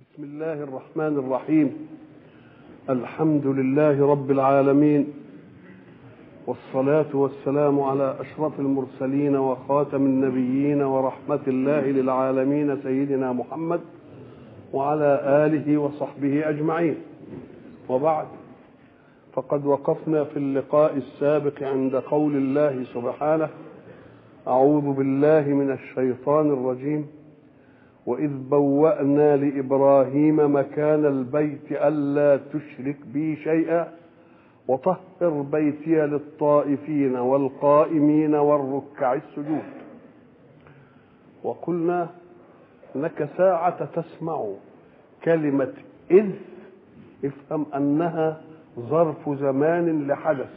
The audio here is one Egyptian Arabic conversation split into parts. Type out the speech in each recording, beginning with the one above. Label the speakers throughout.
Speaker 1: بسم الله الرحمن الرحيم الحمد لله رب العالمين والصلاة والسلام على أشرف المرسلين وخاتم النبيين ورحمة الله للعالمين سيدنا محمد وعلى آله وصحبه أجمعين وبعد فقد وقفنا في اللقاء السابق عند قول الله سبحانه أعوذ بالله من الشيطان الرجيم وإذ بوأنا لإبراهيم مكان البيت ألا تشرك بي شيئا وطهر بيتي للطائفين والقائمين والركع السجود وقلنا انك ساعة تسمع كلمة إذ افهم أنها ظرف زمان لحدث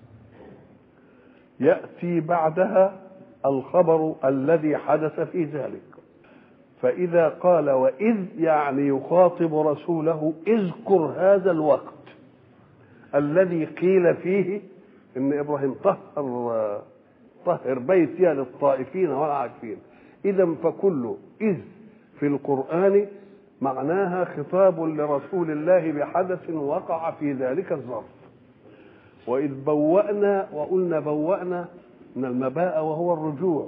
Speaker 1: يأتي بعدها الخبر الذي حدث في ذلك فإذا قال وإذ يعني يخاطب رسوله اذكر هذا الوقت الذي قيل فيه ان ابراهيم طهر طهر بيتي للطائفين والعاكفين اذا فكل اذ في القران معناها خطاب لرسول الله بحدث وقع في ذلك الظرف واذ بوانا وقلنا بوانا من المباء وهو الرجوع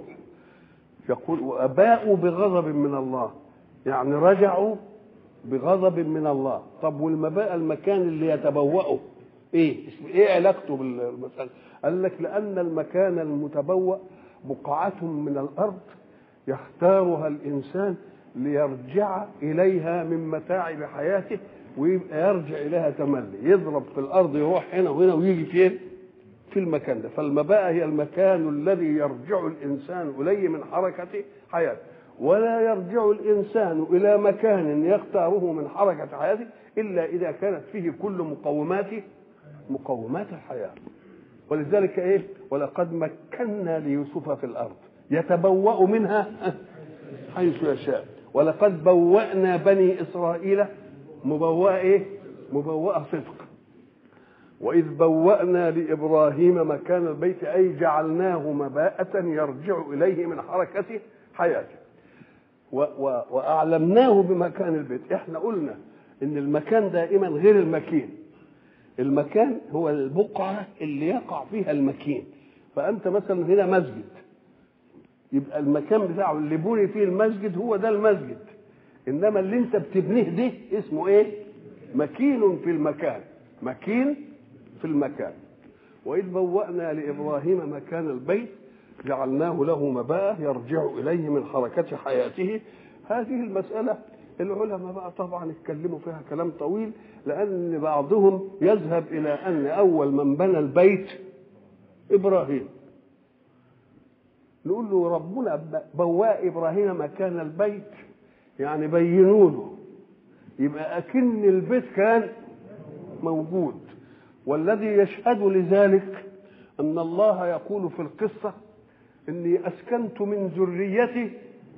Speaker 1: يقول واباءوا بغضب من الله يعني رجعوا بغضب من الله طب والمباء المكان اللي يتبوأه ايه ايه علاقته بالمساله قال لك لان المكان المتبوأ بقعة من الارض يختارها الانسان ليرجع اليها من متاعب حياته ويبقى يرجع اليها تملي يضرب في الارض يروح هنا وهنا ويجي فين في المكان ده فالمباء هي المكان الذي يرجع الانسان اليه من حركه حياته ولا يرجع الانسان الى مكان يختاره من حركه حياته الا اذا كانت فيه كل مقومات مقومات الحياه ولذلك ايه ولقد مكنا ليوسف في الارض يتبوأ منها حيث يشاء ولقد بوأنا بني اسرائيل مبوأ ايه مبوأ صدق وإذ بوأنا لإبراهيم مكان البيت أي جعلناه مباءة يرجع إليه من حركة حياته و و وأعلمناه بمكان البيت إحنا قلنا إن المكان دائما غير المكين المكان هو البقعة اللي يقع فيها المكين فأنت مثلا هنا مسجد يبقى المكان بتاعه اللي بني فيه المسجد هو ده المسجد إنما اللي أنت بتبنيه ده اسمه إيه؟ مكين في المكان مكين في المكان وإذ بوأنا لإبراهيم مكان البيت جعلناه له مباء يرجع إليه من حركة حياته هذه المسألة العلماء بقى طبعا اتكلموا فيها كلام طويل لأن بعضهم يذهب إلى أن أول من بنى البيت إبراهيم نقول له ربنا بواء إبراهيم مكان البيت يعني بينوا له يبقى أكن البيت كان موجود والذي يشهد لذلك ان الله يقول في القصه اني اسكنت من ذريتي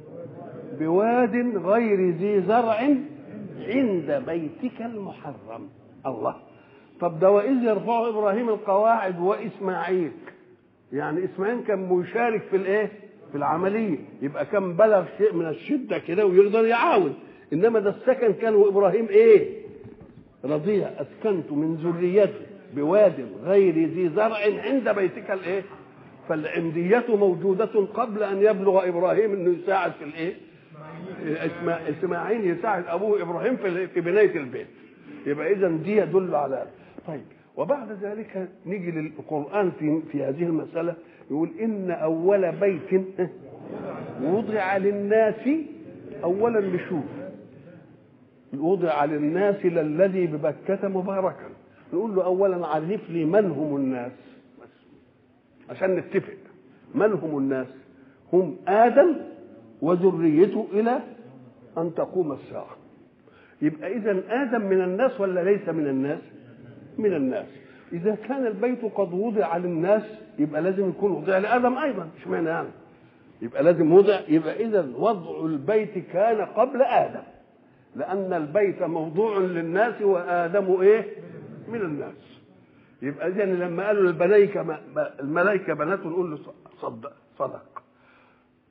Speaker 1: بواد غير ذي زرع عند بيتك المحرم الله طب ده واذ يرفع ابراهيم القواعد واسماعيل يعني اسماعيل كان مشارك في الايه في العمليه يبقى كان بلغ شيء من الشده كده ويقدر يعاون انما ده السكن كان وابراهيم ايه رضيع اسكنت من ذريتي بواد غير ذي زرع عند بيتك الايه فالعندية موجودة قبل أن يبلغ إبراهيم أنه يساعد في الإيه؟ إسماعيل يساعد أبوه إبراهيم في في بناية البيت. يبقى إذا دي يدل على طيب وبعد ذلك نيجي للقرآن في في هذه المسألة يقول إن أول بيت وضع للناس أولا نشوف وضع للناس للذي ببكة مباركا نقول له اولا عرف لي من هم الناس بس عشان نتفق من هم الناس هم ادم وذريته الى ان تقوم الساعه يبقى اذا ادم من الناس ولا ليس من الناس من الناس اذا كان البيت قد وضع للناس يبقى لازم يكون وضع لادم ايضا اشمعنى يعني يبقى لازم وضع يبقى اذا وضع البيت كان قبل ادم لان البيت موضوع للناس وادم ايه من الناس يبقى اذا لما قالوا للملائكه الملائكه بنات نقول له صدق صدق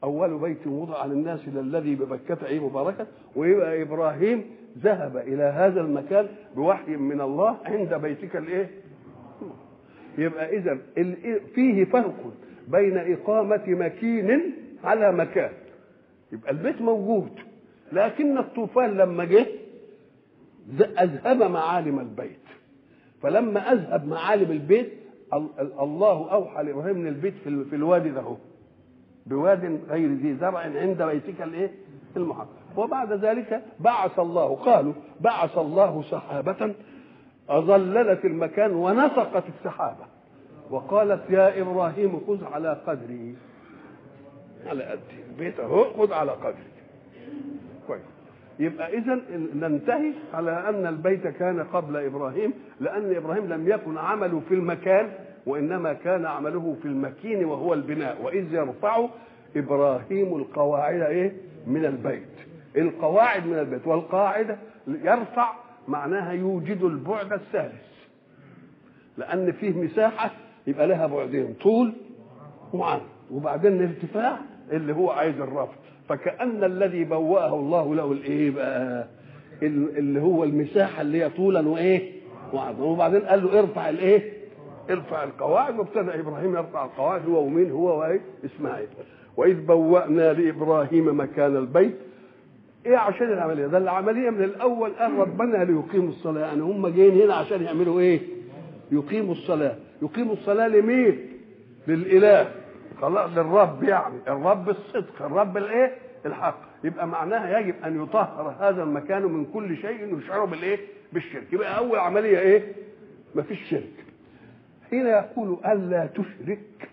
Speaker 1: اول بيت وضع للناس للذي ببكة ايه مباركة ويبقى ابراهيم ذهب الى هذا المكان بوحي من الله عند بيتك الايه يبقى اذا فيه فرق بين اقامة مكين على مكان يبقى البيت موجود لكن الطوفان لما جه اذهب معالم البيت فلما اذهب معالم البيت الله اوحى لابراهيم من البيت في الوادي ده بواد غير ذي زرع عند بيتك الايه المحرم وبعد ذلك بعث الله قالوا بعث الله سحابة أظللت المكان ونسقت السحابة وقالت يا إبراهيم خذ على قدري على قدي البيت أهو خذ على قدري كويس يبقى إذا ننتهي على أن البيت كان قبل إبراهيم لأن إبراهيم لم يكن عمله في المكان وإنما كان عمله في المكين وهو البناء وإذ يرفع إبراهيم القواعد إيه من البيت القواعد من البيت والقاعدة يرفع معناها يوجد البعد الثالث لأن فيه مساحة يبقى لها بعدين طول وعرض وبعدين الارتفاع اللي هو عايز الرفع فكأن الذي بوأه الله له الايه بقى اللي هو المساحة اللي هي طولا وايه وعرضا وبعدين قال له ارفع الايه ارفع القواعد وابتدى ابراهيم يرفع القواعد هو ومين هو وايه اسماعيل واذ بوأنا لابراهيم مكان البيت ايه عشان العمليه ده العمليه من الاول قال ربنا ليقيموا الصلاه يعني هم جايين هنا عشان يعملوا ايه يقيموا الصلاه يقيموا الصلاه لمين للاله خلاص للرب يعني الرب الصدق الرب الايه الحق يبقى معناها يجب ان يطهر هذا المكان من كل شيء يشعره بالايه بالشرك يبقى اول عمليه ايه ما فيش شرك حين يقول الا تشرك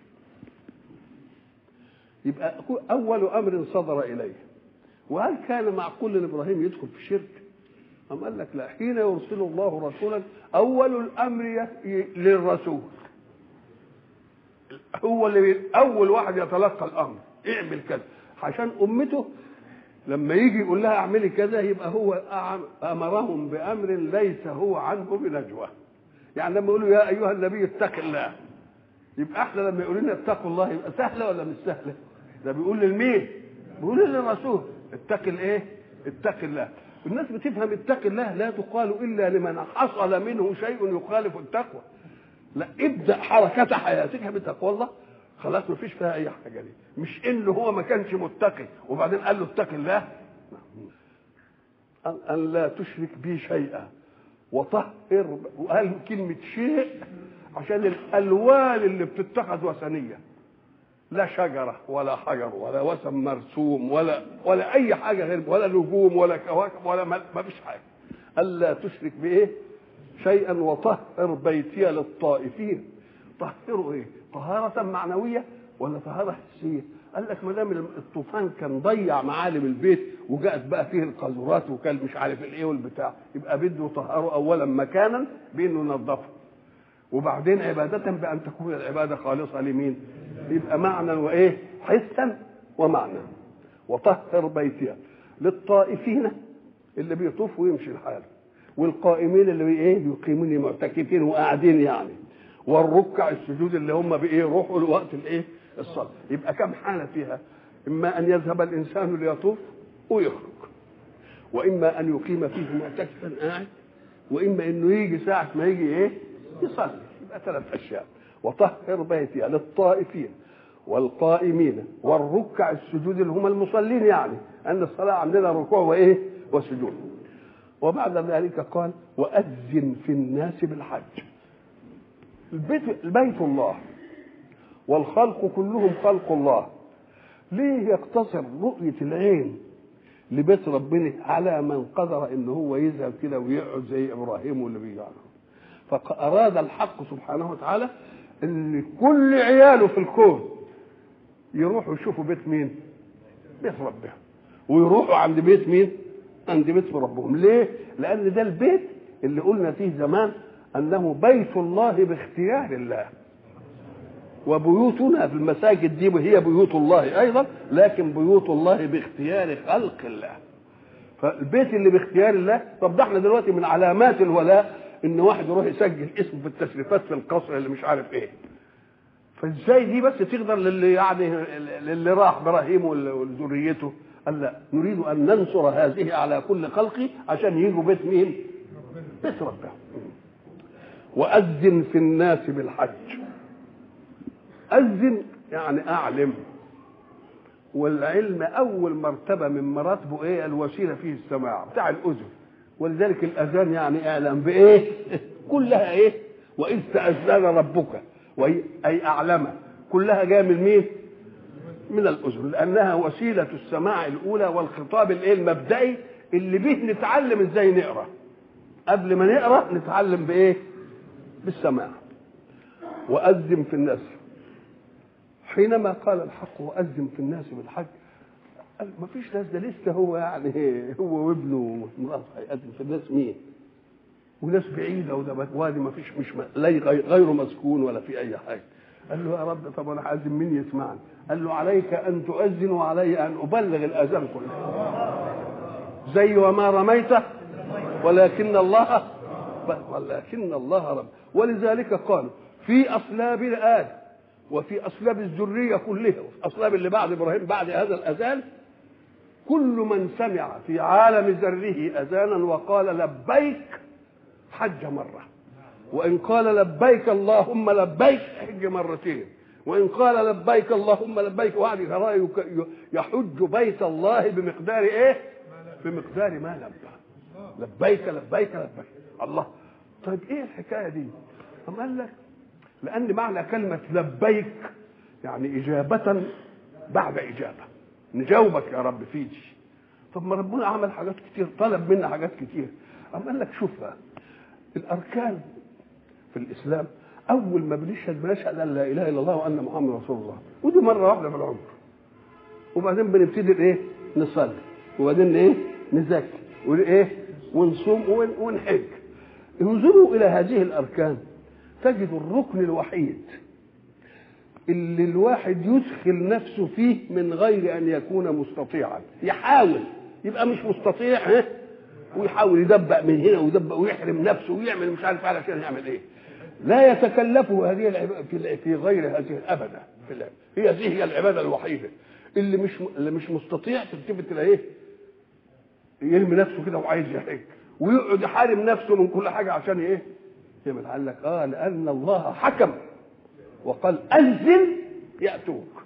Speaker 1: يبقى اول امر صدر اليه وهل كان معقول لابراهيم يدخل في الشرك أم قال لك لا حين يرسل الله رسولا أول الأمر للرسول هو اللي أول واحد يتلقى الأمر اعمل كذا عشان أمته لما يجي يقول لها اعملي كذا يبقى هو أمرهم بأمر ليس هو عنه بنجوى يعني لما يقولوا يا أيها النبي اتق الله يبقى احنا لما يقولوا لنا اتقوا الله يبقى سهلة ولا مش سهلة؟ ده بيقول للمين؟ بيقول للرسول اتق الايه؟ اتق الله الناس بتفهم اتق الله لا تقال الا لمن حصل منه شيء يخالف التقوى لا ابدا حركه حياتك بتقوى الله خلاص ما فيش فيها اي حاجه دي مش انه هو ما كانش متقي وبعدين قال له اتق الله ان لا تشرك بي شيئا وطهر وقال كلمه شيء عشان الالوان اللي بتتخذ وثنيه لا شجرة ولا حجر ولا وسم مرسوم ولا ولا أي حاجة غير ولا نجوم ولا كواكب ولا ما فيش حاجة ألا تشرك بإيه؟ شيئا وطهر بيتي للطائفين طهروا إيه؟ طهارة معنوية ولا طهارة حسية؟ قال لك ما دام الطوفان كان ضيع معالم البيت وجاءت بقى فيه القاذورات وكان مش عارف الايه والبتاع يبقى بده يطهروا اولا مكانا بانه ينظفه وبعدين عبادة بأن تكون العبادة خالصة لمين؟ يبقى معنى وايه حسا ومعنى وطهر بيتها للطائفين اللي بيطوفوا ويمشي الحال والقائمين اللي ايه يقيمون معتكفين وقاعدين يعني والركع السجود اللي هم بايه يروحوا لوقت الايه الصلاه يبقى كم حاله فيها اما ان يذهب الانسان ليطوف ويخرج واما ان يقيم فيه معتكفا قاعد واما انه يجي ساعه ما يجي ايه يصلي يبقى ثلاث اشياء وطهر بيتي للطائفين والقائمين والركع السجود اللي هم المصلين يعني ان الصلاه عندنا ركوع وايه وسجود وبعد ذلك قال واذن في الناس بالحج البيت البيت الله والخلق كلهم خلق الله ليه يقتصر رؤية العين لبيت ربنا على من قدر ان هو يذهب كده ويقعد زي ابراهيم واللي بيجعله فاراد الحق سبحانه وتعالى ان كل عياله في الكون يروحوا يشوفوا بيت مين بيت ربهم ويروحوا عند بيت مين عند بيت ربهم ليه لان ده البيت اللي قلنا فيه زمان انه بيت الله باختيار الله وبيوتنا في المساجد دي هي بيوت الله ايضا لكن بيوت الله باختيار خلق الله فالبيت اللي باختيار الله طب ده احنا دلوقتي من علامات الولاء ان واحد يروح يسجل اسمه في التشريفات في القصر اللي مش عارف ايه فازاي دي بس تقدر للي يعني للي راح ابراهيم وذريته قال لا نريد ان ننصر هذه على كل خلقي عشان يجوا بيت مين؟ بيت ربهم وأذن في الناس بالحج أذن يعني أعلم والعلم أول مرتبة من مراتبه إيه الوسيلة فيه السماع بتاع الأذن ولذلك الأذان يعني اعلم بإيه كلها إيه وإذ تأذن ربك أي أعلم كلها جاية من مين من الأذن لأنها وسيلة السماع الأولى والخطاب الإيه المبدئي اللي به نتعلم إزاي نقرأ قبل ما نقرأ نتعلم بإيه بالسماع وأذن في الناس حينما قال الحق وأذن في الناس بالحج قال ما فيش ناس ده لسه هو يعني هو وابنه ومراته هيأذن في الناس مين؟ وناس بعيدة وده وادي ما فيش مش غير مسكون ولا في أي حاجة قال له يا رب طب أنا هأذن مين يسمعني؟ قال له عليك أن تؤذن وعلي أن أبلغ الأذان كله زي وما رميت ولكن الله ولكن الله رب ولذلك قالوا في أصلاب الآل وفي أصلاب الذرية كلها وفي أصلاب اللي بعد إبراهيم بعد هذا الأذان كل من سمع في عالم ذره أذانا وقال لبيك حج مرة وإن قال لبيك اللهم لبيك حج مرتين وإن قال لبيك اللهم لبيك وعد يحج بيت الله بمقدار إيه؟ بمقدار ما لبى لبيك لبيك لبيك الله طيب ايه الحكايه دي؟ أم قال لك لأن معنى كلمة لبيك يعني إجابة بعد إجابة نجاوبك يا رب في دي طب ما ربنا عمل حاجات كتير طلب منا حاجات كتير أم قال لك شوف بقى الأركان في الإسلام أول ما بنشهد بنشهد أن لا إله إلا الله وأن محمد رسول الله ودي مرة واحدة في العمر وبعدين بنبتدي إيه؟ نصلي وبعدين إيه؟ نزكي وإيه؟ ونصوم ونحج انظروا الى هذه الاركان تجد الركن الوحيد اللي الواحد يدخل نفسه فيه من غير ان يكون مستطيعا يحاول يبقى مش مستطيع ها ويحاول يدبق من هنا ويدبق ويحرم نفسه ويعمل مش عارف علشان يعمل ايه لا يتكلفه هذه العبادة في في غير هذه ابدا في العبادة. هي هذه هي العباده الوحيده اللي مش اللي مش مستطيع تلتفت الى ايه يرمي نفسه كده وعايز يحج ويقعد يحارب نفسه من كل حاجه عشان ايه؟ يعمل قال لك اه لان الله حكم وقال انزل ياتوك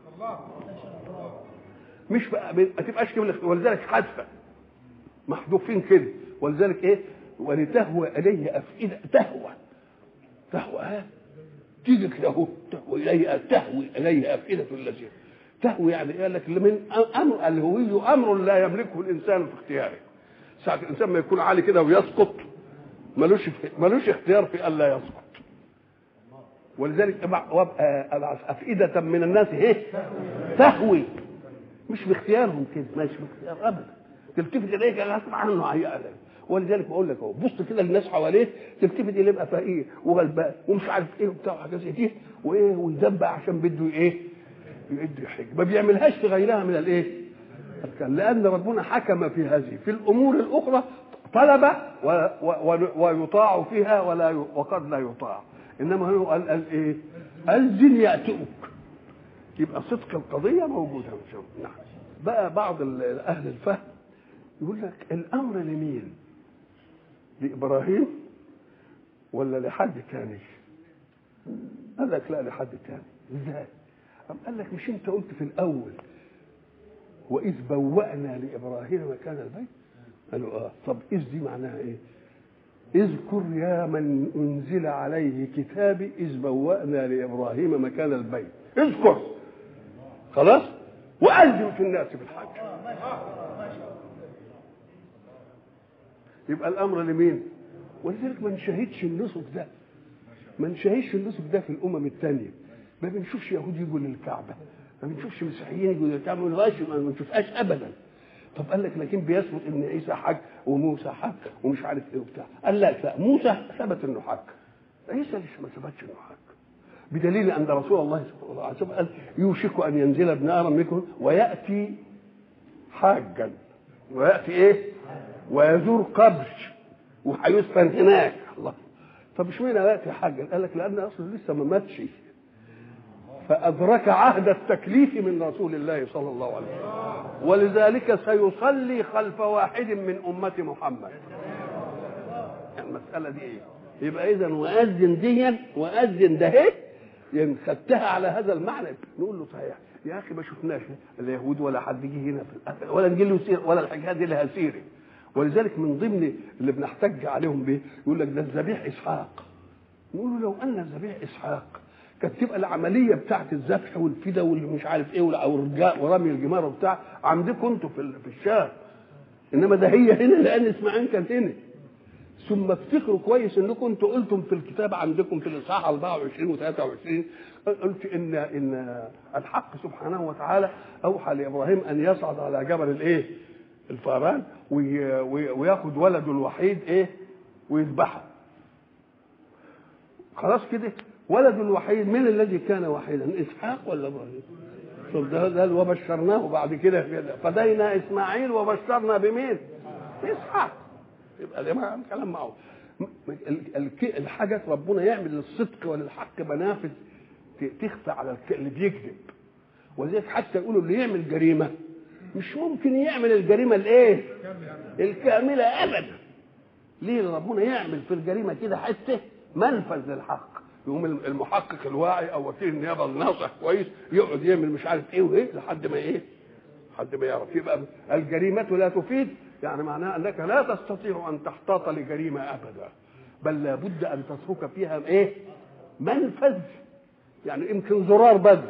Speaker 1: مش بقى ما تبقاش كده ولذلك حذفه محذوفين كده ولذلك ايه؟ ولتهوى اليه افئده تهوى تهوى ها تيجي كده اهو تهوى اليه تهوي اليه افئده الذين تهوي يعني قال لك من امر الهوي امر لا يملكه الانسان في اختياره ساعة الإنسان ما يكون عالي كده ويسقط ملوش ملوش اختيار في ألا يسقط ولذلك ابعث أفئدة من الناس ايه؟ تهوي مش باختيارهم كده مش باختيار أبدا تلتفت إليك غصب عنه هيئة ولذلك بقول لك اهو بص كده للناس حواليه تلتفت اليه يبقى فقير وغلبان ومش عارف ايه وبتاع وحاجات زي دي وايه ويدبع عشان بده ايه؟ يعد يحج ما بيعملهاش في غيرها من الايه؟ كان لأن ربنا حكم في هذه في الأمور الأخرى طلب و و ويطاع فيها ولا وقد لا يطاع إنما هو قال, قال إيه؟ أنزل يأتوك يبقى صدق القضية موجودة نعم بقى بعض أهل الفهم يقول لك الأمر لمين؟ لإبراهيم ولا لحد تاني؟ قال لك لا لحد تاني ازاي؟ قال لك مش انت قلت في الاول وإذ بوأنا لإبراهيم مكان البيت قالوا آه طب إذ دي معناها إيه اذكر يا من أنزل عليه كتابي إذ بوأنا لإبراهيم مكان البيت اذكر خلاص وأذن في الناس بالحج يبقى الأمر لمين ولذلك ما نشاهدش النسك ده ما نشاهدش النسك ده في الأمم الثانية ما بنشوفش يهود يجوا للكعبة ما بنشوفش مسيحيين يقولوا الكعبه ما بنشوفهاش ابدا طب قال لك لكن بيثبت ان عيسى حج وموسى حج ومش عارف ايه وبتاع قال لك لا موسى ثبت انه حج عيسى لسه ما ثبتش انه حج بدليل ان رسول الله صلى الله عليه وسلم قال يوشك ان ينزل ابن ادم منكم وياتي حاجا وياتي ايه؟ ويزور قبر وهيسكن هناك الله طب اشمعنى ياتي حاجا؟ قال لك لان اصله لسه ما ماتش فأدرك عهد التكليف من رسول الله صلى الله عليه وسلم ولذلك سيصلي خلف واحد من أمة محمد المسألة دي إيه؟ يبقى إذا وأذن ديا وأذن ده إيه؟ خدتها على هذا المعنى نقول له صحيح يا اخي ما شفناش اليهود ولا حد جه هنا في ولا نجي له سير ولا الحكايه دي لها سيره ولذلك من ضمن اللي بنحتج عليهم به يقول لك ده الذبيح اسحاق نقول له لو ان الذبيح اسحاق كانت تبقى العمليه بتاعت الذبح والفدا واللي مش عارف ايه ورمي الجمار وبتاع عندكم انتوا في في الشام انما ده هي هنا لان اسماعيل كانت هنا ثم افتكروا كويس انكم انتوا قلتم في الكتاب عندكم في الاصحاح 24 و 23 قلت ان ان الحق سبحانه وتعالى اوحى لابراهيم ان يصعد على جبل الايه؟ الفاران وياخد ولده الوحيد ايه؟ ويذبحه. خلاص كده ولده الوحيد من الذي كان وحيدا؟ اسحاق ولا ابراهيم؟ شوف ده ده وبشرناه بعد كده فدينا اسماعيل وبشرنا بمين؟ اسحاق يبقى ده كلام معه الحاجة ربنا يعمل للصدق وللحق منافذ تخفى على اللي بيكذب ولذلك حتى يقولوا اللي يعمل جريمة مش ممكن يعمل الجريمة الايه؟ الكاملة أبدا ليه ربنا يعمل في الجريمة كده حتة منفذ للحق يقوم المحقق الواعي او وكيل النيابه الناصح كويس يقعد يعمل مش عارف ايه وايه لحد ما ايه؟ لحد ما يعرف يبقى الجريمه لا تفيد يعني معناه انك لا تستطيع ان تحتاط لجريمه ابدا بل لابد ان تترك فيها ايه منفذ يعني يمكن زرار بدل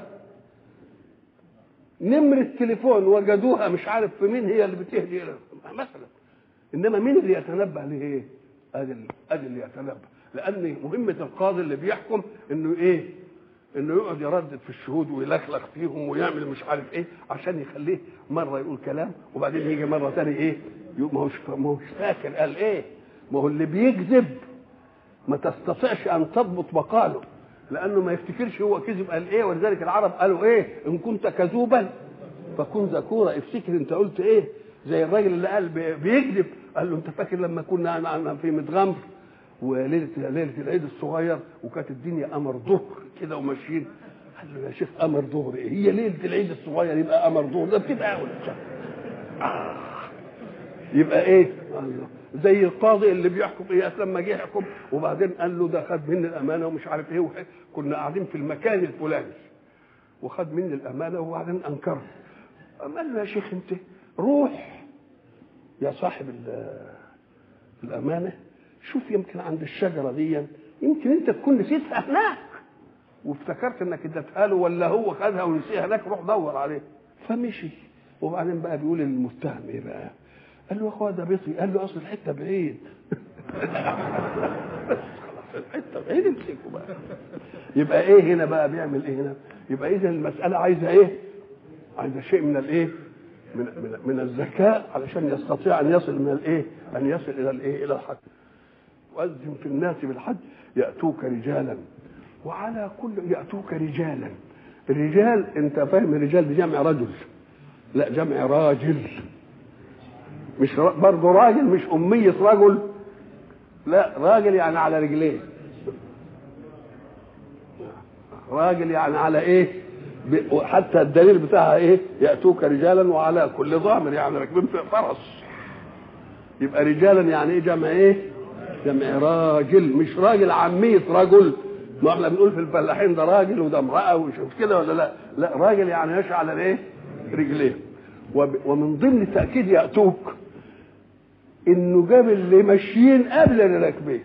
Speaker 1: نمرة تليفون وجدوها مش عارف في مين هي اللي بتهدي مثلا انما مين اللي يتنبه لايه؟ ادي ادي اللي يتنبه لان مهمه القاضي اللي بيحكم انه ايه؟ انه يقعد يردد في الشهود ويلخلخ فيهم ويعمل مش عارف ايه عشان يخليه مره يقول كلام وبعدين يجي مره ثانيه ايه ما هوش ما هوش فاكر قال ايه ما هو اللي بيكذب ما تستطيعش ان تضبط مقاله لانه ما يفتكرش هو كذب قال ايه ولذلك العرب قالوا ايه ان كنت كذوبا فكن ذكورا افتكر انت قلت ايه زي الراجل اللي قال بيكذب قال له انت فاكر لما كنا في متغمر وليله ليله العيد الصغير وكانت الدنيا قمر ظهر كده وماشيين قال له يا شيخ قمر ظهر ايه هي ليله العيد الصغير يبقى قمر ظهر ده بتبقى اول آه. يبقى ايه الله زي القاضي اللي بيحكم ايه لما جه يحكم وبعدين قال له ده خد مني الامانه ومش عارف ايه كنا قاعدين في المكان الفلاني وخد مني الامانه وبعدين انكر قال له يا شيخ انت روح يا صاحب الامانه شوف يمكن عند الشجره دي يمكن انت تكون نسيتها هناك وافتكرت انك اديتها له ولا هو خدها ونسيها هناك روح دور عليه فمشي وبعدين بقى بيقول للمتهم ايه بقى؟ قال له يا اخويا ده بيطي قال له اصل الحته بعيد خلاص الحته بعيد امسكه بقى يبقى ايه هنا بقى بيعمل ايه هنا؟ يبقى اذا المساله عايزه ايه؟ عايزه شيء من الايه؟ من من من الذكاء علشان يستطيع ان يصل من الايه؟ ان يصل الى الايه؟ الى الحد. وأذن في الناس بالحج يأتوك رجالا وعلى كل يأتوك رجالا الرجال انت فاهم الرجال دي جمع رجل لا جمع راجل مش برضه راجل مش أمية رجل لا راجل يعني على رجليه راجل يعني على ايه حتى الدليل بتاعها ايه يأتوك رجالا وعلى كل ضامر يعني راكبين في فرس يبقى رجالا يعني ايه جمع ايه جمع راجل مش راجل عامية رجل ما احنا بنقول في الفلاحين ده راجل وده امرأة وشوف كده ولا لا لا راجل يعني يشعر على ايه رجليه ومن ضمن تأكيد يأتوك انه جاب اللي ماشيين قبل اللي راكبين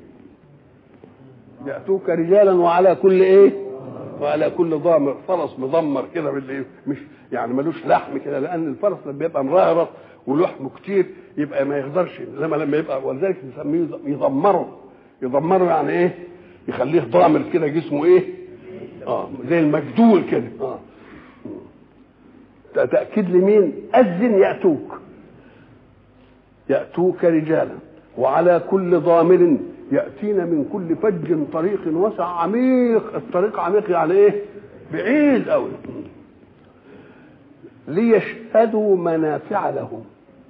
Speaker 1: يأتوك رجالا وعلى كل ايه وعلى كل ضامر فرس مضمر كده باللي مش يعني ملوش لحم كده لان الفرس لما بيبقى مرهرط ولحمه كتير يبقى ما يقدرش انما لما يبقى ولذلك نسميه يضمره يضمره يعني ايه يخليه ضامر كده جسمه ايه اه زي المجدول كده اه تأكيد لمين أذن يأتوك يأتوك رجالا وعلى كل ضامر يأتين من كل فج طريق وسع عميق الطريق عميق يعني ايه بعيد قوي ليشهدوا منافع لهم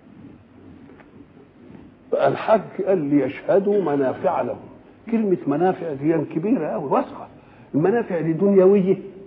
Speaker 1: الحج قال ليشهدوا منافع لهم كلمة منافع دي كبيرة أوي واسعة المنافع دي دنيوية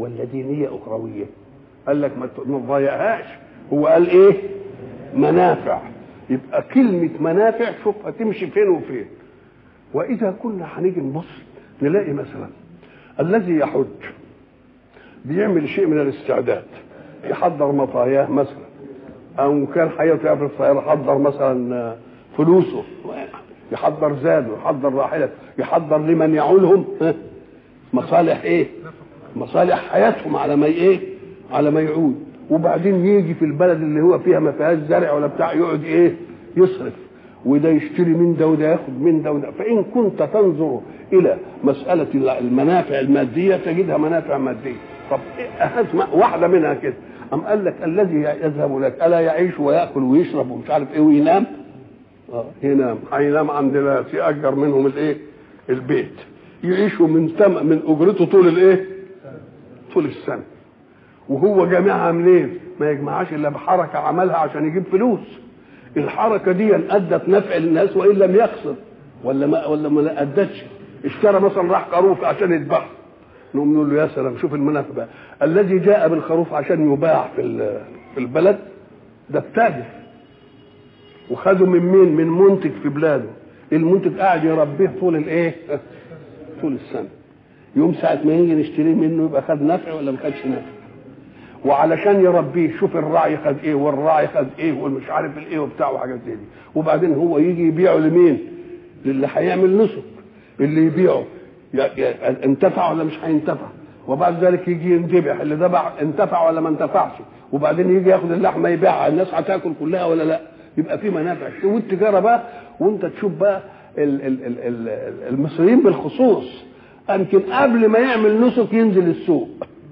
Speaker 1: ولا دينيه اخرويه قال لك ما ت- ما تضيعهاش هو قال ايه منافع يبقى كلمه منافع شوف هتمشي فين وفين واذا كنا هنيجي نبص نلاقي مثلا الذي يحج بيعمل شيء من الاستعداد يحضر مطاياه مثلا او كان حياته في الطياره يحضر مثلا آه، فلوسه يحضر زاده يحضر راحلته يحضر لمن يعولهم ها، مصالح ايه مصالح حياتهم على ما ايه على ما يعود وبعدين يجي في البلد اللي هو فيها ما فيهاش زرع ولا بتاع يقعد ايه يصرف وده يشتري من ده وده ياخد من ده وده فان كنت تنظر الى مساله المنافع الماديه تجدها منافع ماديه طب إيه أهم واحده منها كده أم قال لك الذي يذهب لك الا يعيش وياكل ويشرب ومش عارف ايه وينام اه ينام هينام عند ناس يأجر منهم الايه البيت يعيشوا من تم من اجرته طول الايه طول السنه وهو جامعها منين ما يجمعهاش الا بحركه عملها عشان يجيب فلوس الحركه دي ادت نفع للناس وان لم يقصد ولا ما ولا ما ادتش اشترى مثلا راح خروف عشان يذبحه نقوم نقول له يا سلام شوف المنافع بقى الذي جاء بالخروف عشان يباع في ال- في البلد ده التاجر وخده من مين من منتج في بلاده المنتج قاعد يربيه طول الايه طول السنه يوم ساعه ما يجي نشتريه منه يبقى خد نفع ولا ما خدش نفع وعلشان يربيه شوف الراعي خد ايه والراعي خد ايه والمش عارف الايه وبتاع وحاجات زي دي وبعدين هو يجي يبيعه لمين للي هيعمل نسك اللي يبيعه ي- ي- انتفع ولا مش هينتفع وبعد ذلك يجي ينذبح اللي ذبح انتفع ولا ما انتفعش وبعدين يجي ياخد اللحمه يبيعها الناس هتاكل كلها ولا لا يبقى في منافع والتجاره بقى وانت تشوف بقى ال- ال- ال- ال- المصريين بالخصوص يمكن قبل ما يعمل نسك ينزل السوق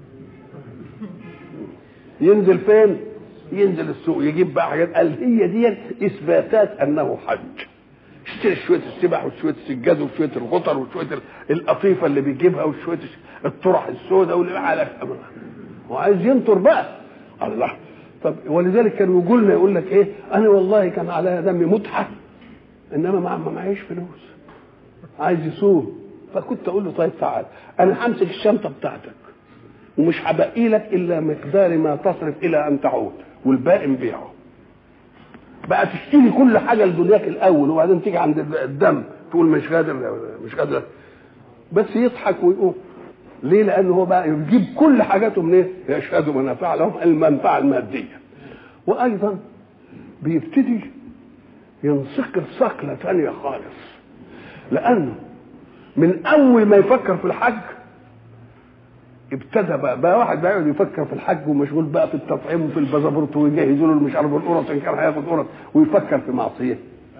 Speaker 1: ينزل فين ينزل السوق يجيب بقى حاجات قال هي دي اثباتات انه حج اشتري شويه السبح وشويه السجاد وشويه الغطر وشويه ال- القطيفه اللي بيجيبها وشويه الطرح السوداء واللي على وعايز ينطر بقى الله طب ولذلك كانوا يقول لنا يقول لك ايه انا والله كان عليها دمي متعه انما ما ما معيش فلوس عايز يصوم فكنت اقول له طيب تعال انا همسك الشنطه بتاعتك ومش هبقي لك الا مقدار ما تصرف الى ان تعود والباقي نبيعه بقى تشتري كل حاجه لدنياك الاول وبعدين تيجي عند الدم تقول مش قادر مش قادر بس يضحك ويقوم ليه؟ لانه هو بقى يجيب كل حاجاته منين؟ يشهد منافع لهم المنفعه الماديه. وايضا بيبتدي ينصقل صقله ثانيه خالص. لانه من اول ما يفكر في الحج ابتدى بقى, بقى واحد بقى يقعد يفكر في الحج ومشغول بقى في التطعيم وفي البازابورت ويجهزوا له مش عارف القرص ان كان هياخد قرص ويفكر في معصيه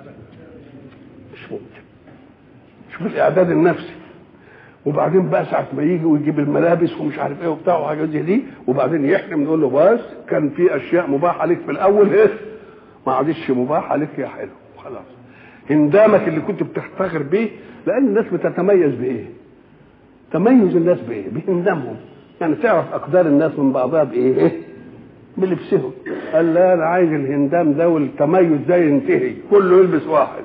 Speaker 1: مش ممكن شوف الاعداد النفسي وبعدين بقى ساعة ما يجي ويجيب الملابس ومش عارف ايه وبتاع وحاجات زي دي وبعدين يحرم نقول له بس كان في اشياء مباحة عليك في الاول ايه ما عادش مباحة عليك يا حلو خلاص هندامك اللي كنت بتفتخر بيه لان الناس بتتميز بايه؟ تميز الناس بايه؟ بهندامهم يعني تعرف اقدار الناس من بعضها بايه؟ إيه؟ بلبسهم قال لا انا عايز الهندام ده والتميز ده ينتهي كله يلبس واحد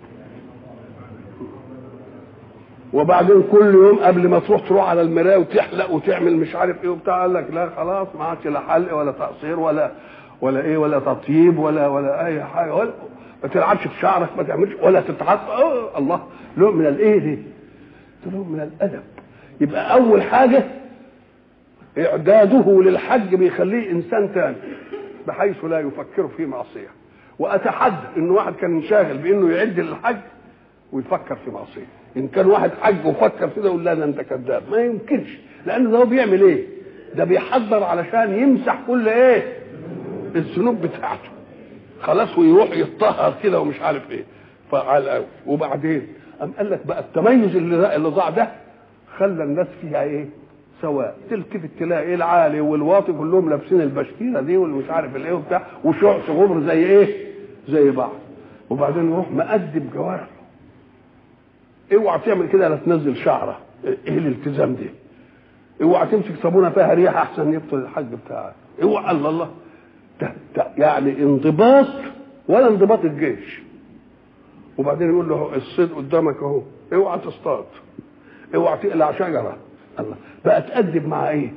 Speaker 1: وبعدين كل يوم قبل ما تروح تروح على المرايه وتحلق وتعمل مش عارف ايه وبتاع قال لك لا خلاص ما عادش لا حلق ولا تقصير ولا ولا ايه ولا تطيب ولا ولا اي حاجه ولا ما تلعبش في شعرك ما تعملش ولا تتعصب أوه الله له من الايه دي؟ له من الادب يبقى اول حاجه اعداده للحج بيخليه انسان تاني بحيث لا يفكر في معصيه واتحدى ان واحد كان منشغل بانه يعد للحج ويفكر في معصيه ان كان واحد حج وفكر كده يقول لا ده انت كذاب ما يمكنش لان ده هو بيعمل ايه ده بيحضر علشان يمسح كل ايه الذنوب بتاعته خلاص ويروح يتطهر كده ومش عارف ايه فعال قوي وبعدين قام قال لك بقى التميز اللي اللي ضاع ده خلى الناس فيها ايه سواء تلتفت تلاقي ايه العالي والواطي كلهم لابسين البشكيره دي واللي مش عارف الايه وبتاع وشعث غبر زي ايه زي بعض وبعدين يروح مقدم جوارحه اوعى تعمل كده لا تنزل شعره ايه الالتزام ده اوعى تمسك صابونه فيها ريحه احسن يبطل الحج بتاعك اوعى الله الله ده ده يعني انضباط ولا انضباط الجيش وبعدين يقول له الصيد قدامك اهو اوعى تصطاد اوعى تقلع شجره الله بقى تأدب مع ايه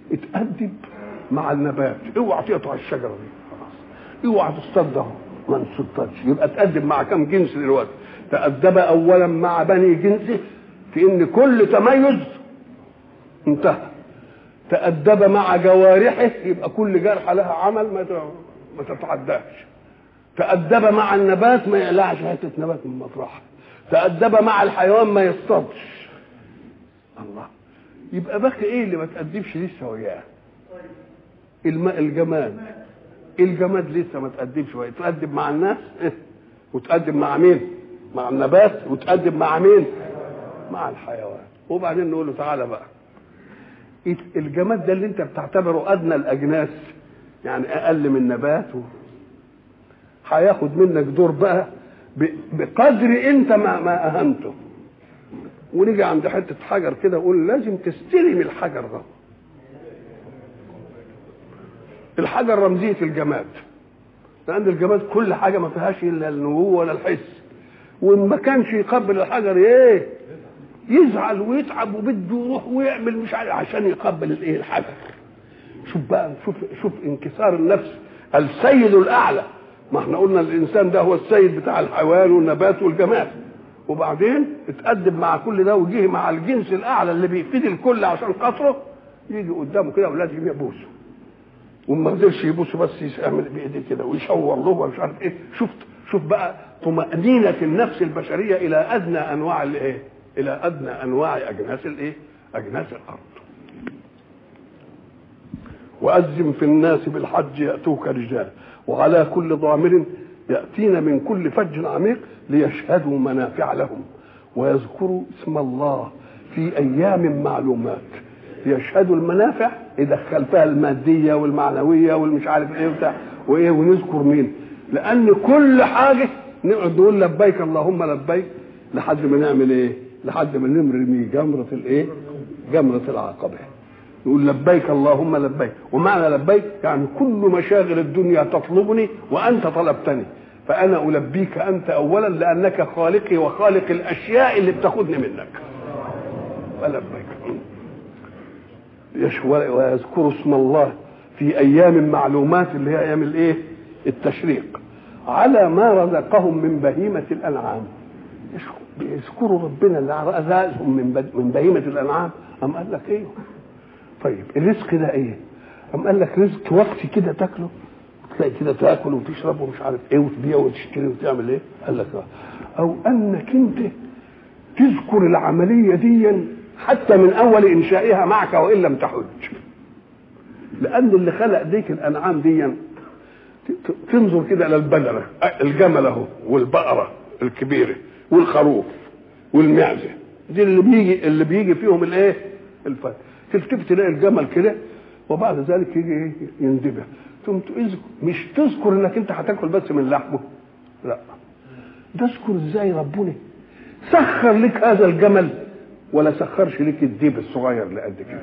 Speaker 1: اتأدب مع النبات اوعى تقطع الشجره دي خلاص اوعى تصطاد ما نصطادش يبقى تأدب مع كم جنس دلوقتي تأدب اولا مع بني جنسه في ان كل تميز انتهى تأدب مع جوارحه يبقى كل جرحة لها عمل ما ما تتعداش تأدب مع النبات ما يقلعش حتة نبات من مطرحها تأدب مع الحيوان ما يصطادش الله يبقى باقي ايه اللي ما تأدبش لسه وياه الماء الجماد الجماد لسه ما تأدبش وياه تأدب مع الناس وتأدب مع مين مع النبات وتأدب مع مين مع الحيوان وبعدين نقول له تعالى بقى الجماد ده اللي انت بتعتبره ادنى الاجناس يعني اقل من نبات هياخد منك دور بقى بقدر انت ما, ما اهمته ونيجي عند حته حجر كده اقول لازم تستلم الحجر ده الحجر رمزيه الجماد لان الجماد كل حاجه ما فيهاش الا النبوه ولا الحس وان ما كانش يقبل الحجر ايه يزعل ويتعب وبده يروح ويعمل مش عارف عشان يقبل الايه الحجر شوف بقى شوف شوف انكسار النفس السيد الاعلى ما احنا قلنا الانسان ده هو السيد بتاع الحيوان والنبات والجماد وبعدين اتأدب مع كل ده وجه مع الجنس الاعلى اللي بيفيد الكل عشان خاطره يجي قدامه كده ولازم يبوسه وما قدرش يبوسه بس يعمل بايديه كده ويشور له ومش عارف ايه شفت شوف بقى طمأنينة النفس البشرية إلى أدنى أنواع الإيه؟ إلى أدنى أنواع أجناس الإيه؟ أجناس الأرض. وأذن في الناس بالحج يأتوك رجال وعلى كل ضامر يأتين من كل فج عميق ليشهدوا منافع لهم ويذكروا اسم الله في أيام معلومات ليشهدوا المنافع يدخل فيها المادية والمعنوية والمش عارف ايه وبتاع وايه ونذكر مين لأن كل حاجة نقعد نقول لبيك اللهم لبيك لحد ما نعمل ايه؟ لحد ما نرمي جمرة الايه؟ جمرة العقبة. نقول لبيك اللهم لبيك، ومعنى لبيك يعني كل مشاغل الدنيا تطلبني وأنت طلبتني، فأنا ألبيك أنت أولا لأنك خالقي وخالق الأشياء اللي بتاخدني منك. ولبيك. ويذكر اسم الله في أيام معلومات اللي هي أيام الإيه؟ التشريق. على ما رزقهم من بهيمة الأنعام يذكروا ربنا اللي رزقهم من من بهيمة الأنعام أم قال لك إيه طيب الرزق ده إيه أم قال لك رزق وقت كده تاكله تلاقي كده تاكل وتشرب ومش عارف ايه وتبيع وتشتري وتعمل ايه قال لك او انك انت تذكر العمليه دي حتى من اول انشائها معك وان لم تحج لان اللي خلق ديك الانعام دي تنظر كده الى البقره الجمل اهو والبقره الكبيره والخروف والمعزه دي اللي بيجي اللي بيجي فيهم الايه الفرق تلتفت تلاقي الجمل كده وبعد ذلك يجي ايه يندبح ثم مش تذكر انك انت هتاكل بس من لحمه لا تذكر ازاي ربنا سخر لك هذا الجمل ولا سخرش لك الديب الصغير اللي قد كده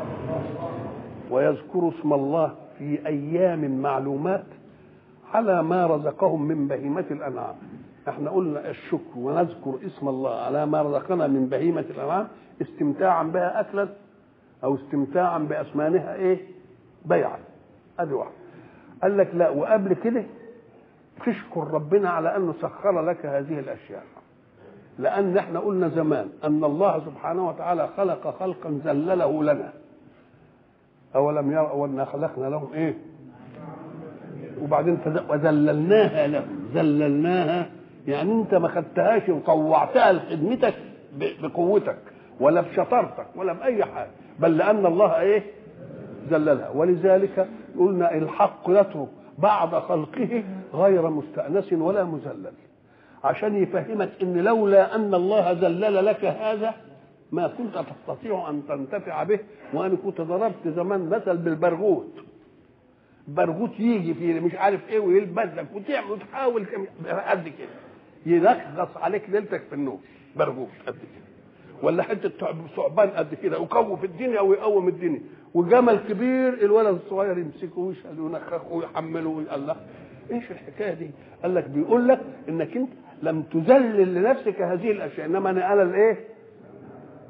Speaker 1: ويذكر اسم الله في ايام معلومات على ما رزقهم من بهيمة الأنعام احنا قلنا الشكر ونذكر اسم الله على ما رزقنا من بهيمة الأنعام استمتاعا بها أكلا أو استمتاعا بأسمانها إيه بيعا أدي واحد قال لك لا وقبل كده تشكر ربنا على أنه سخر لك هذه الأشياء لأن احنا قلنا زمان أن الله سبحانه وتعالى خلق خلقا ذلله لنا أولم يروا أنا خلقنا لهم إيه وبعدين وذللناها لهم ذللناها يعني انت ما خدتهاش وطوعتها لخدمتك بقوتك ولا بشطارتك ولا باي حاجه بل لان الله ايه ذللها ولذلك قلنا الحق يترك بعد خلقه غير مستأنس ولا مذلل عشان يفهمك ان لولا ان الله ذلل لك هذا ما كنت تستطيع ان تنتفع به وانا كنت ضربت زمان مثل بالبرغوث برغوث يجي في مش عارف ايه ويلبسك وتعمل وتحاول قد كده يلخص عليك ليلتك في النوم برغوث قد كده ولا حته ثعبان قد كده ويقوم في الدنيا ويقوم الدنيا وجمل كبير الولد الصغير يمسكه ويشهد وينخخه ويحمله ويقول له ايش الحكايه دي؟ قال لك بيقول لك انك انت لم تذلل لنفسك هذه الاشياء انما انا انا الايه؟ اه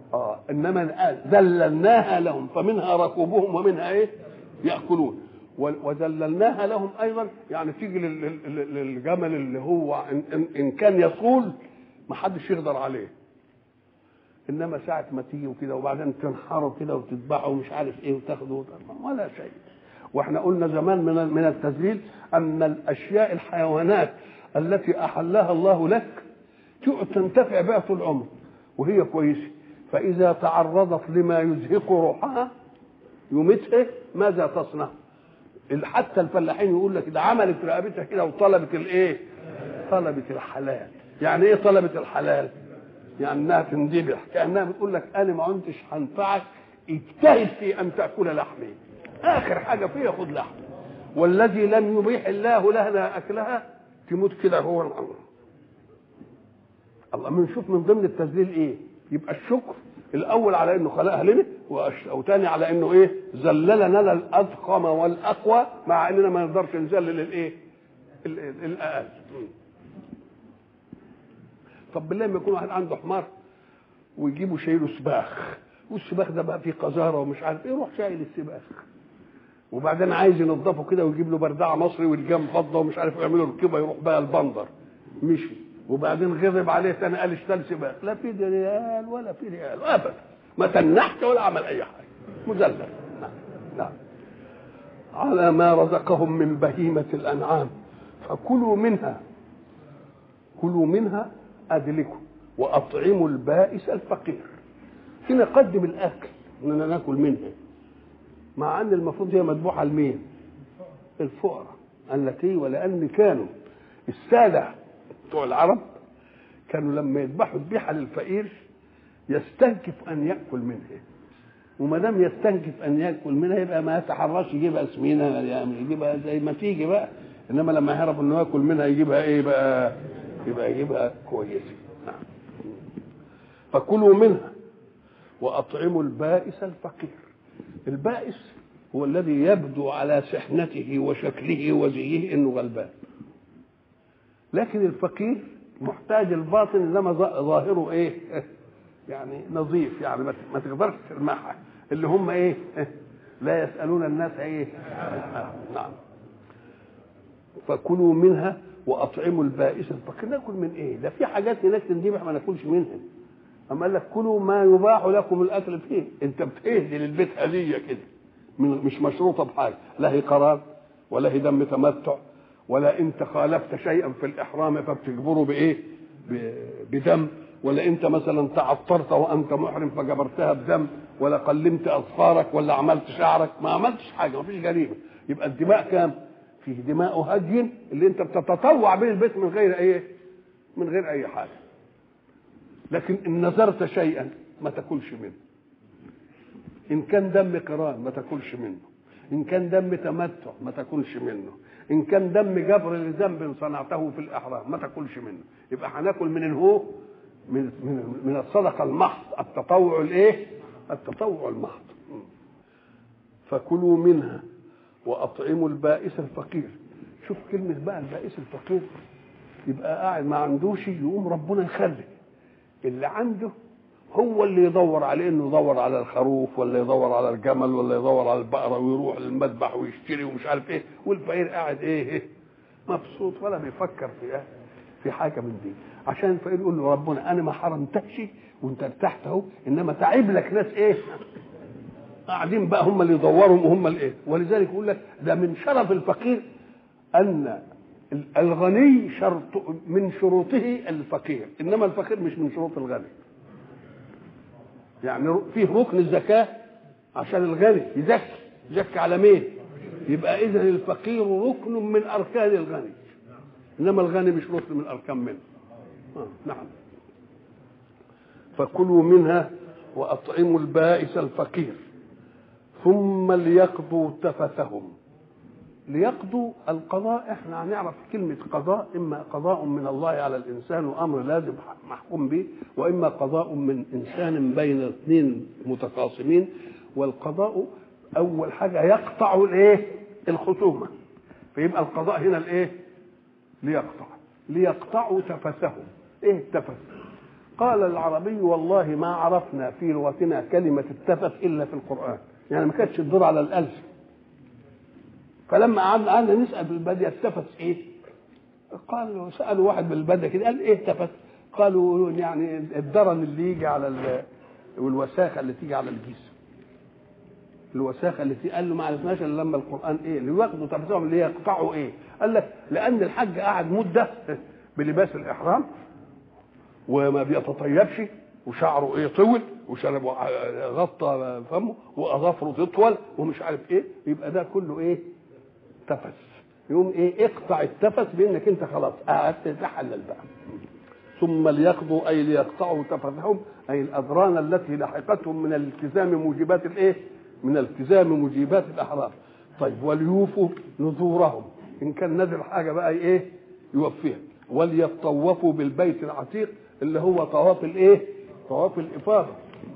Speaker 1: انما ذللناها لهم فمنها ركوبهم ومنها ايه ياكلون وذللناها لهم ايضا يعني تيجي للجمل اللي هو ان, إن كان يصول ما حدش يقدر عليه انما ساعه ما تيجي وكده وبعدين تنحره كده وتذبحه ومش عارف ايه وتاخده ولا شيء واحنا قلنا زمان من من التذليل ان الاشياء الحيوانات التي احلها الله لك تنتفع بها طول العمر وهي كويسه فاذا تعرضت لما يزهق روحها يمتها ماذا تصنع؟ حتى الفلاحين يقول لك ده عملت رقبتها كده وطلبت الايه؟ طلبت الحلال يعني ايه طلبت الحلال؟ يعني انها تندبح كانها بتقول لك انا ما كنتش هنفعك اجتهد في ان تاكل لحمي اخر حاجه فيها خد لحم والذي لم يبيح الله لنا اكلها تموت كده هو الامر الله بنشوف من ضمن التذليل ايه يبقى الشكر الاول على انه خلقها لنا وثاني على انه ايه ذللنا الاضخم والاقوى مع اننا ما نقدرش نذلل الايه الاقل طب بالله ما يكون واحد عنده حمار ويجيبوا شايله سباخ والسباخ ده بقى فيه قذاره ومش عارف ايه يروح شايل السباخ وبعدين عايز ينظفه كده ويجيب له بردعه مصري والجام فضه ومش عارف يعملوا ركبه يروح بقى البندر مشي وبعدين غضب عليه تاني قال اشتري سباق لا في ريال ولا في ريال ابدا ما تنحت ولا عمل اي حاجه مذلل نعم نعم على ما رزقهم من بهيمة الأنعام فكلوا منها كلوا منها أدلكوا وأطعموا البائس الفقير هنا قدم الأكل إننا ناكل منها مع أن المفروض هي مذبوحة لمين؟ الفقراء التي ولأن كانوا السادة بتوع العرب كانوا لما يذبحوا ذبيحه للفقير يستنكف ان ياكل منها وما دام يستنكف ان ياكل منها يبقى ما يتحرش يجيبها سمينه يعني يجيبها زي ما تيجي بقى انما لما يهرب انه ياكل منها يجيبها ايه بقى يبقى يجيبها كويسه نعم فكلوا منها واطعموا البائس الفقير البائس هو الذي يبدو على سحنته وشكله وزيه انه غلبان لكن الفقير محتاج الباطن انما ظاهره ايه يعني نظيف يعني ما تقدرش تلمحها اللي هم ايه لا يسالون الناس ايه نعم فكلوا منها واطعموا البائس الفقير ناكل من ايه ده في حاجات هناك تندبح ما ناكلش منها اما قال لك كلوا ما يباح لكم الاكل فيه انت بتهدي للبيت هديه كده مش مشروطه بحاجه لا هي قرار ولا هي دم تمتع ولا انت خالفت شيئا في الاحرام فبتجبره بايه بدم ولا انت مثلا تعطرت وانت محرم فجبرتها بدم ولا قلمت اظفارك ولا عملت شعرك ما عملتش حاجه ما فيش جريمه يبقى الدماء كام فيه دماء هدي اللي انت بتتطوع به البيت من غير ايه من غير اي حاجه لكن ان نذرت شيئا ما تاكلش منه ان كان دم قران ما تاكلش منه ان كان دم تمتع ما تاكلش منه ان كان دم جبر لذنب صنعته في الاحرام ما تاكلش منه يبقى هناكل من الهو من من من الصدقه المحض التطوع الايه التطوع المحض فكلوا منها واطعموا البائس الفقير شوف كلمه بقى البائس الفقير يبقى قاعد ما عندوش يقوم ربنا يخلي اللي عنده هو اللي يدور عليه انه يدور على الخروف ولا يدور على الجمل ولا يدور على البقره ويروح للمذبح ويشتري ومش عارف ايه والفقير قاعد ايه, إيه مبسوط ولا بيفكر في ايه في حاجه من دي عشان الفقير يقول له ربنا انا ما حرمتكش وانت ارتحت اهو انما تعب لك ناس ايه قاعدين بقى هم اللي يدورهم وهم اللي ايه ولذلك يقول لك ده من شرف الفقير ان الغني شرط من شروطه الفقير انما الفقير مش من شروط الغني يعني فيه ركن الزكاة عشان الغني يزكي يزكي على مين؟ يبقى إذا الفقير ركن من أركان الغني إنما الغني مش ركن من أركان منه آه نعم فكلوا منها وأطعموا البائس الفقير ثم ليقضوا تفثهم ليقضوا القضاء احنا هنعرف كلمة قضاء إما قضاء من الله على الإنسان وأمر لازم محكوم به وإما قضاء من إنسان بين اثنين متخاصمين والقضاء أول حاجة يقطع الإيه؟ الخصومة فيبقى القضاء هنا الإيه؟ ليقطع ليقطعوا تفثهم إيه التفث؟ قال العربي والله ما عرفنا في لغتنا كلمة التفت إلا في القرآن يعني ما كانتش تدور على الألف فلما قعدنا قعدنا نسأل بالبادية التفت إيه؟ قالوا سألوا واحد بالبادية كده قال إيه التفت؟ قالوا يعني الدرن اللي يجي على ال- والوساخة اللي تيجي على الجسم الوساخه اللي فيه قال له ما عرفناش الا لما القران ايه اللي ياخدوا تفسيرهم اللي يقطعوا ايه قال لك لان الحج قعد مده بلباس الاحرام وما بيتطيبش وشعره ايه طول وشرب غطى فمه واظافره تطول ومش عارف ايه يبقى ده كله ايه تفس يقوم ايه اقطع التفس بانك انت خلاص قعدت تحلل بقى ثم ليقضوا اي ليقطعوا تفثهم اي الاذران التي لحقتهم من الالتزام موجبات الايه؟ من التزام موجبات الاحرام. طيب وليوفوا نذورهم ان كان نذر حاجه بقى ايه؟ يوفيها وليطوفوا بالبيت العتيق اللي هو طواف الايه؟ طواف الافاضه.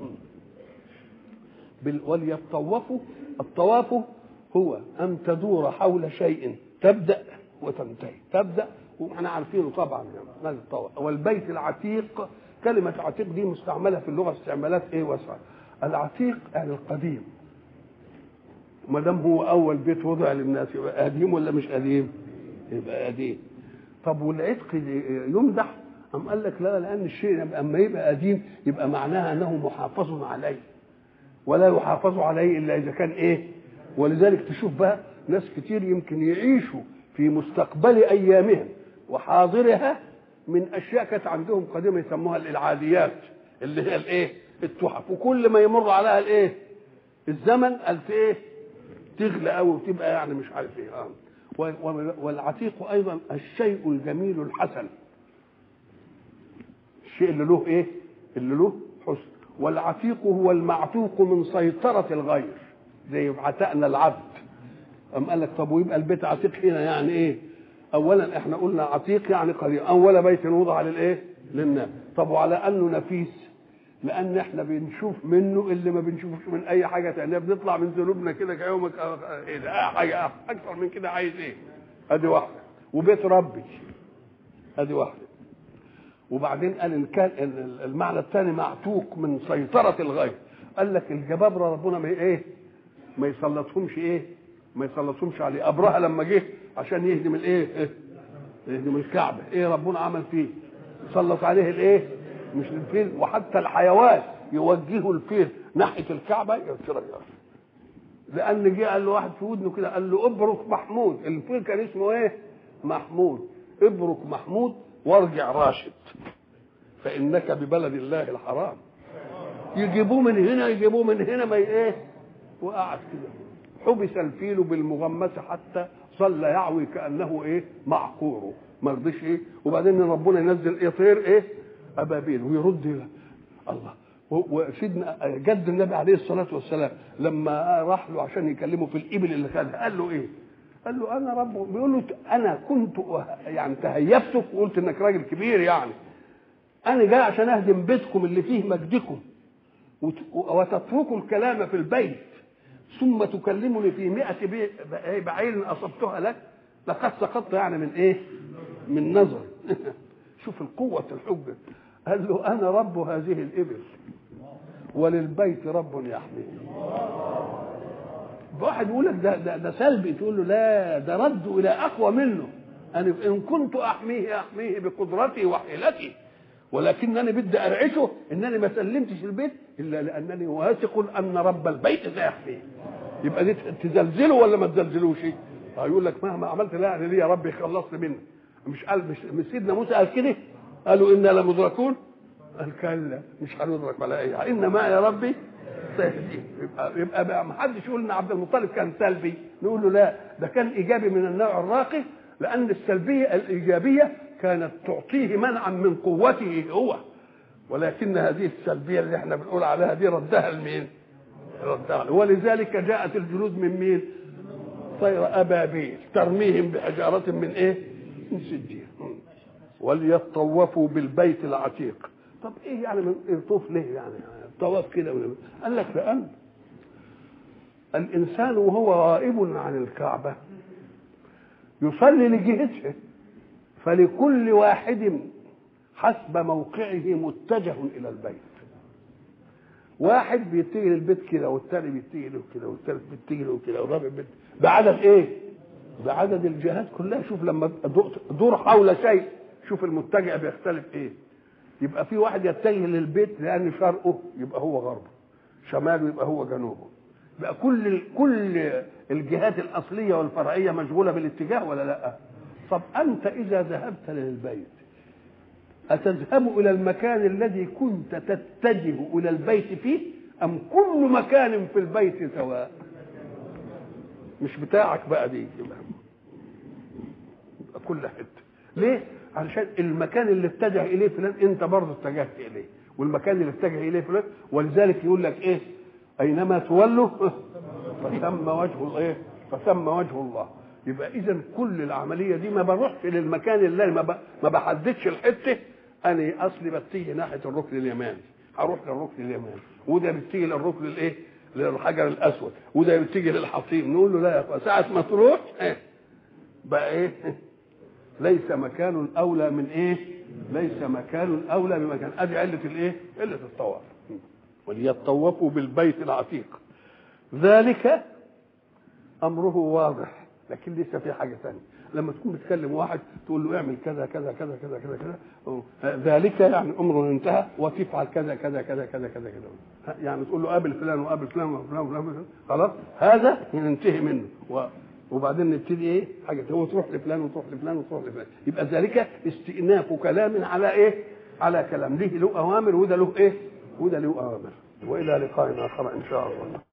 Speaker 1: بال... وليطوفوا الطواف هو ان تدور حول شيء تبدا وتنتهي تبدا واحنا عارفينه طبعا يعني هذا الطواف والبيت العتيق كلمة عتيق دي مستعملة في اللغة استعمالات ايه واسعة العتيق يعني القديم ما دام هو أول بيت وضع للناس يبقى قديم ولا مش قديم؟ يبقى قديم طب والعتق يمدح أم قال لك لا لأن الشيء أما يبقى قديم يبقى معناها أنه محافظ عليه ولا يحافظ عليه إلا إذا كان إيه؟ ولذلك تشوف بقى ناس كتير يمكن يعيشوا في مستقبل أيامهم وحاضرها من اشياء كانت عندهم قديمه يسموها العاديات اللي هي الايه التحف وكل ما يمر عليها الايه الزمن قالت ايه تغلى قوي وتبقى يعني مش عارف ايه اه والعتيق ايضا الشيء الجميل الحسن الشيء اللي له ايه اللي له حسن والعتيق هو المعتوق من سيطرة الغير زي عتقنا العبد أم قال لك طب ويبقى البيت عتيق هنا يعني ايه اولا احنا قلنا عتيق يعني قديم اول بيت وضع للايه للناس طب وعلى انه نفيس لان احنا بنشوف منه اللي ما بنشوفش من اي حاجه ثانيه بنطلع من ذنوبنا كده كيومك ايه ده حاجه اكثر من كده عايز ايه ادي واحده وبيت ربي ادي واحده وبعدين قال إن كان المعنى الثاني معتوق من سيطره الغير قال لك الجبابره ربنا ما ايه ما يسلطهمش ايه ما يسلطهمش عليه ابرهه لما جه عشان يهدم الايه إيه؟ يهدم الكعبه ايه ربنا عمل فيه سلط عليه الايه مش الفيل وحتى الحيوان يوجهوا الفيل ناحيه الكعبه يترجع لان جه قال له واحد في ودنه كده قال له ابرك محمود الفيل كان اسمه ايه محمود ابرك محمود وارجع راشد فانك ببلد الله الحرام يجيبوه من هنا يجيبوه من هنا ما ايه وقعد كده حبس الفيل بالمغمسه حتى صلى يعوي كانه ايه معقوره ما رضيش ايه وبعدين ربنا ينزل ايه طير ايه ابابيل ويرد إلى الله وسيدنا جد النبي عليه الصلاه والسلام لما راح له عشان يكلمه في الابل اللي خدها قال له ايه؟ قال له انا رب بيقول له انا كنت يعني تهيفتك وقلت انك راجل كبير يعني انا جاي عشان اهدم بيتكم اللي فيه مجدكم وتتركوا الكلام في البيت ثم تكلمني في مئة بعير أصبتها لك لقد سقطت يعني من إيه؟ من نظر شوف القوة الحجة قال له أنا رب هذه الإبل وللبيت رب يحميه واحد يقول لك ده, ده, ده سلبي تقول له لا ده رد إلى أقوى منه أنا إن كنت أحميه أحميه بقدرتي وحيلتي ولكنني بدي أرعشه إنني ما سلمتش البيت إلا لأنني واثق أن رب البيت سيحميه يبقى دي تزلزله ولا ما تزلزلوش يقول لك مهما عملت لا يعني ليه يا رب يخلصني منك مش قال مش, مش سيدنا موسى قال كده قالوا انا لمدركون قال كلا مش هندرك ولا اي حاجه انما يا ربي سيهدين يبقى يبقى بقى ما حدش يقول ان عبد المطلب كان سلبي نقول له لا ده كان ايجابي من النوع الراقي لان السلبيه الايجابيه كانت تعطيه منعا من قوته هو ولكن هذه السلبيه اللي احنا بنقول عليها دي ردها لمين؟ ردها ولذلك جاءت الجنود من مين؟ طير ابابيل ترميهم بحجاره من ايه؟ من سجين وليطوفوا بالبيت العتيق طب ايه يعني من يطوف ليه يعني طواف كده قال لك لان الانسان وهو غائب عن الكعبه يصلي لجهته فلكل واحد حسب موقعه متجه الى البيت واحد بيتجه للبيت كده والثاني بيتجه له كده والثالث بيتجه له كده والرابع بيتجه بعدد ايه؟ بعدد الجهات كلها شوف لما دور حول شيء شوف المتجه بيختلف ايه يبقى في واحد يتجه للبيت لان شرقه يبقى هو غربه شماله يبقى هو جنوبه يبقى كل كل الجهات الاصليه والفرعيه مشغوله بالاتجاه ولا لا طب انت اذا ذهبت للبيت أتذهب إلى المكان الذي كنت تتجه إلى البيت فيه أم كل مكان في البيت سواء مش بتاعك بقى دي يبقى كل حتة ليه؟ علشان المكان اللي اتجه إليه فلان أنت برضه اتجهت إليه والمكان اللي اتجه إليه فلان ولذلك يقول لك إيه؟ أينما تولوا فثم وجه الإيه؟ فثم وجه الله يبقى اذا كل العمليه دي ما بروحش للمكان اللي ما ما بحددش الحته انا اصلي بتيجي ناحيه الركن اليماني هروح للركن اليماني وده بتيجي للركن الايه للحجر الاسود وده بتيجي للحصين نقول له لا يا اخويا ساعه ما تروح إيه؟ بقى ايه ليس مكان اولى من ايه ليس مكان اولى بمكان ادي عله الايه عله الطواف وليطوفوا بالبيت العتيق ذلك امره واضح لكن لسه في حاجه ثانيه لما تكون بتكلم واحد تقول له اعمل كذا كذا كذا كذا كذا كذا ذلك يعني امر انتهى وتفعل كذا كذا كذا كذا كذا كذا يعني تقول له قابل فلان وقابل فلان وفلان وفلان خلاص هذا ننتهي منه و وبعدين نبتدي ايه حاجه هو تروح لفلان وتروح لفلان وتروح لفلان يبقى ذلك استئناف كلام على ايه على كلام ليه له اوامر وده له ايه وده له اوامر والى لقاء اخر ان شاء الله